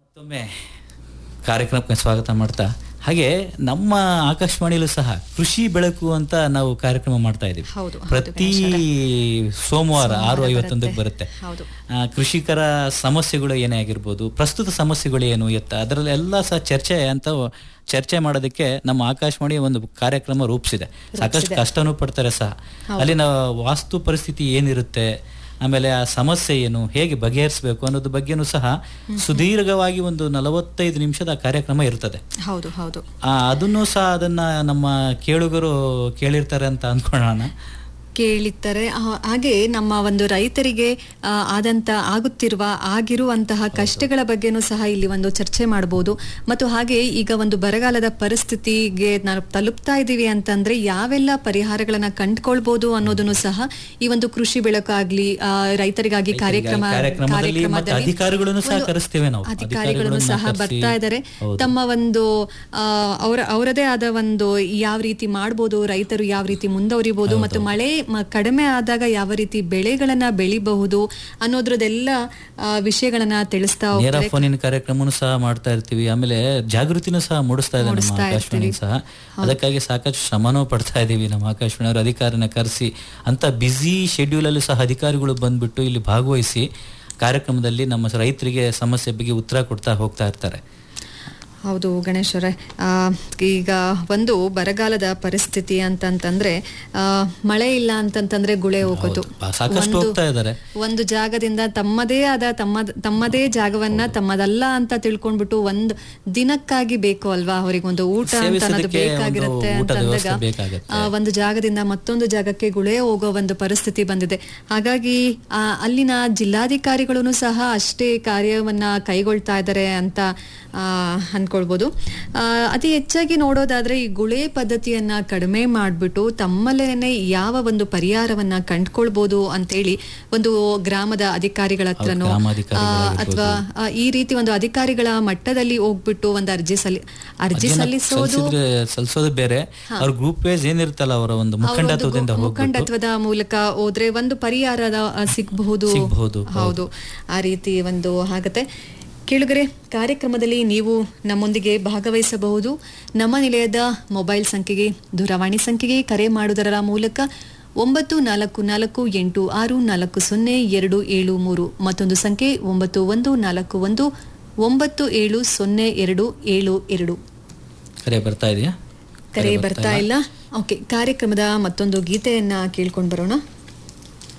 ಮತ್ತೊಮ್ಮೆ ಕಾರ್ಯಕ್ರಮಕ್ಕೆ ಸ್ವಾಗತ ಮಾಡ್ತಾ ಹಾಗೆ ನಮ್ಮ ಆಕಾಶವಾಣಿಯಲ್ಲೂ ಸಹ ಕೃಷಿ ಬೆಳಕು ಅಂತ ನಾವು ಕಾರ್ಯಕ್ರಮ ಮಾಡ್ತಾ ಇದ್ದೀವಿ ಹೌದು, ಹೌದು, ಪ್ರತಿ ಸೋಮವಾರ ಆರು ಐವತ್ತೊಂದಕ್ಕೆ ಬರುತ್ತೆ ಹೌದು. ಆ, ಕೃಷಿಕರ ಸಮಸ್ಯೆಗಳು ಏನೇ ಆಗಿರ್ಬೋದು ಪ್ರಸ್ತುತ ಸಮಸ್ಯೆಗಳು ಏನು ಎತ್ತ ಅದರಲ್ಲಿ ಎಲ್ಲ ಸಹ ಚರ್ಚೆ ಅಂತ ಚರ್ಚೆ ಮಾಡೋದಕ್ಕೆ ನಮ್ಮ ಆಕಾಶವಾಣಿ ಒಂದು ಕಾರ್ಯಕ್ರಮ ರೂಪಿಸಿದೆ ಸಾಕಷ್ಟು ಕಷ್ಟನೂ ಪಡ್ತಾರೆ ಸಹ ಅಲ್ಲಿನ ವಾಸ್ತು ಪರಿಸ್ಥಿತಿ ಏನಿರುತ್ತೆ ಆಮೇಲೆ ಆ ಸಮಸ್ಯೆ ಏನು ಹೇಗೆ ಬಗೆಹರಿಸಬೇಕು ಅನ್ನೋದ್ರ ಬಗ್ಗೆನೂ ಸಹ ಸುದೀರ್ಘವಾಗಿ ಒಂದು ನಲವತ್ತೈದು ನಿಮಿಷದ ಕಾರ್ಯಕ್ರಮ ಇರ್ತದೆ ಹೌದು ಹೌದು ಆ, ಅದನ್ನು ಸಹ ಅದನ್ನ ನಮ್ಮ ಕೇಳುಗರು ಕೇಳಿರ್ತಾರೆ ಅಂತ ಅನ್ಕೊಳ್ಳೋಣ ಕೇಳಿದ್ದಾರೆ ಆ- ಹಾಗೆ ನಮ್ಮ ಒಂದು ರೈತರಿಗೆ ಆ, ಆದಂತ ಆಗುತ್ತಿರುವ ಆಗಿರುವಂತಹ ಕಷ್ಟಗಳ ಬಗ್ಗೆನೂ ಸಹ ಇಲ್ಲಿ ಒಂದು ಚರ್ಚೆ ಮಾಡಬಹುದು ಮತ್ತು ಹಾಗೆ ಈಗ ಒಂದು ಬರಗಾಲದ ಪರಿಸ್ಥಿತಿಗೆ ನಾವು ತಲುಪ್ತಾ ಇದ್ದೀವಿ ಅಂತಂದ್ರೆ ಯಾವೆಲ್ಲ ಪರಿಹಾರಗಳನ್ನ ಕಂಡ್ಕೊಳ್ಬಹುದು ಅನ್ನೋದನ್ನು ಸಹ ಈ ಒಂದು ಕೃಷಿ ಬೆಳಕಾಗ್ಲಿ ಆ, ರೈತರಿಗಾಗಿ ಕಾರ್ಯಕ್ರಮ ಕಾರ್ಯಕ್ರಮದಲ್ಲಿ ಮತ್ತೆ ಅಧಿಕಾರಿಗಳನ್ನು ಸಹ ಒಂದು ಕರೆಸ್ತೇವೆ ನಾವು ಅಧಿಕಾರಿಗಳನ್ನು ಸಹ ಅಧಿಕಾರಿಗಳನ್ನ ಬರ್ತಾ ಇದ್ದಾರೆ ಹೌದು. ತಮ್ಮ ಒಂದು ಆ, ಅವರ ಅವರದೇ ಆದ ಒಂದು ಯಾವ ರೀತಿ ಮಾಡ್ಬೋದು ರೈತರು ಯಾವ ರೀತಿ ಮುಂದುವರಿಬಹುದು ಮತ್ತು ಮಳೆ ಮ- ಕಡಿಮೆ ಆದಾಗ ಯಾವ ರೀತಿ ಬೆಳೆಗಳನ್ನ ಬೆಳಿಬಹುದು ಅನ್ನೋದ್ರದೆಲ್ಲ ಆ, ವಿಷಯಗಳನ್ನ ತಿಳಿಸ್ತಾ ನೇರ ಹೋಗ್ತಾರೆ ಫೋನಿನ ಕಾರ್ಯಕ್ರಮನೂ ಸಹ ಮಾಡ್ತಾ ಇರ್ತೀವಿ ಆಮೇಲೆ ಜಾಗೃತಿನೂ ಸಹ ಮೂಡಿಸ್ತಾ ಇದೆ ನಮ್ಮ ಆಕಾಶವಾಣಿ ಸಹ ಅದಕ್ಕಾಗಿ ಸಾಕಷ್ಟು ಶ್ರಮನೂ ಪಡ್ತಾ ಇದೀವಿ ನಮ್ಮ ಆಕಾಶವಾಣಿಯವರು ಅಧಿಕಾರಿನ ಕರೆಸಿ ಅಂತ ಬ್ಯುಸಿ ಶೆಡ್ಯೂಲ್ ಅಲ್ಲಿ ಸಹ ಅಧಿಕಾರಿಗಳು ಬಂದ್ಬಿಟ್ಟು ಇಲ್ಲಿ ಭಾಗವಹಿಸಿ ಕಾರ್ಯಕ್ರಮದಲ್ಲಿ ನಮ್ಮ ರೈತರಿಗೆ ಸಮಸ್ಯೆ ಬಗ್ಗೆ ಉತ್ತರ ಕೊಡ್ತಾ ಹೋಗ್ತಾ ಇರ್ತಾರೆ ಹೌದು ಗಣೇಶ್ ಅವರೇ ಆ, ಈಗ ಒಂದು ಬರಗಾಲದ ಪರಿಸ್ಥಿತಿ ಅಂತಂತಂದ್ರೆ ಆ, ಮಳೆ ಇಲ್ಲ ಅಂತಂತಂದ್ರೆ ಗುಳೆ ಹೋಗೋದು ಬಾ- ಸಾಕಷ್ಟು ಹೋಗ್ತಾ ಇದ್ದಾರೆ ಒಂದು ಜಾಗದಿಂದ ತಮ್ಮದೇ ಆದ ತಮ್ಮ ತಮ್ಮದೇ ಜಾಗವನ್ನ ತಮ್ಮದಲ್ಲ ಅಂತ ತಿಳ್ಕೊಂಡ್ಬಿಟ್ಟು ಒಂದು ದಿನಕ್ಕಾಗಿ ಬೇಕು ಅಲ್ವಾ ಅವರಿಗೊಂದು ಊಟ ಅಂತ ಅನ್ನೋದು ಸೇವಿಸೋದಕ್ಕೆ ಒಂದು ಬೇಕಾಗಿರುತ್ತೆ ಊಟದ ಅಂತಂದಾಗ ವ್ಯವಸ್ಥೆ ಬೇಕಾಗತ್ತೆ. ಆ, ಒಂದು ಜಾಗದಿಂದ ಮತ್ತೊಂದು ಜಾಗಕ್ಕೆ ಗುಳೆ ಹೋಗೋ ಒಂದು ಪರಿಸ್ಥಿತಿ ಬಂದಿದೆ ಹಾಗಾಗಿ ಆ, ಅಲ್ಲಿನ ಜಿಲ್ಲಾಧಿಕಾರಿಗಳು ಸಹ ಅಷ್ಟೇ ಕಾರ್ಯವನ್ನ ಕೈಗೊಳ್ತಾ ಇದ್ದಾರೆ ಅಂತ ಆ, ಅನ್ಕೊಳ್ಬೋದು ಆ, ಅತಿ ಹೆಚ್ಚಾಗಿ ನೋಡೋದಾದ್ರೆ ಈ ಗುಳೆ ಪದ್ಧತಿಯನ್ನ ಕಡಿಮೆ ಮಾಡ್ಬಿಟ್ಟು ತಮ್ಮಲ್ಲೇನೆ ಯಾವ ಒಂದು ಪರಿಹಾರವನ್ನ ಕಂಡ್ಕೊಳ್ಬೋದು ಅಂತೇಳಿ ಒಂದು ಗ್ರಾಮದ ಅಧಿಕಾರಿಗಳ ಹತ್ರನೋ ಅಥವಾ ಈ ರೀತಿ ಒಂದು ಅಧಿಕಾರಿಗಳ ಮಟ್ಟದಲ್ಲಿ ಹೋಗ್ಬಿಟ್ಟು ಒಂದು ಅರ್ಜಿ ಸಲ್ಲಿ ಅರ್ಜಿ ಸಲ್ಲಿಸೋದು ಸಲ್ಲಿಸಿದ್ರೆ ಸಲ್ಲಿಸೋದು ಬೇರೆ ಅವ್ರ ಗ್ರೂಪ್ ವೈಸ್ ಏನಿರುತ್ತಲ್ಲ ಅವರ ಒಂದು ಮುಖಂಡತ್ವದಿಂದ ಹೋಗ್ಬಿಟ್ಟು ಮುಖಂಡತ್ವದ ಮೂಲಕ ಹೋದ್ರೆ ಒಂದು ಪರಿಹಾರದ ಆ, ಸಿಗ್ಬಹುದು ಸಿಗ್ಬಹುದು, ಹೌದು ಆ ರೀತಿ ಒಂದು ಆಗತ್ತೆ ಕೇಳುಗರೆ ಕಾರ್ಯಕ್ರಮದಲ್ಲಿ ನೀವು ನಮ್ಮೊಂದಿಗೆ ಭಾಗವಹಿಸಬಹುದು ನಮ್ಮ ನಿಲಯದ ಮೊಬೈಲ್ ಸಂಖ್ಯೆಗೆ ದೂರವಾಣಿ ಸಂಖ್ಯೆಗೆ ಕರೆ ಮಾಡುವುದರ ಮೂಲಕ ಒಂಬತ್ತು ನಾಲ್ಕು ನಾಲ್ಕು ಎಂಟು ಆರು ನಾಲ್ಕು ಸೊನ್ನೆ ಎರಡು ಏಳು ಮೂರು ಮತ್ತೊಂದು ಸಂಖ್ಯೆ ಒಂಬತ್ತು ಒಂದು ನಾಲ್ಕು ಒಂದು ಒಂಬತ್ತು ಏಳು ಸೊನ್ನೆ ಎರಡು ಏಳು ಎರಡು ಕರೆ ಬರ್ತಾ ಇದೆಯಾ ಕರೆ ಬರ್ತಾ ಇಲ್ಲ ಓಕೆ ಕಾರ್ಯಕ್ರಮದ ಮತ್ತೊಂದು ಗೀತೆಯನ್ನ ಕೇಳ್ಕೊಂಡು ಬರೋಣ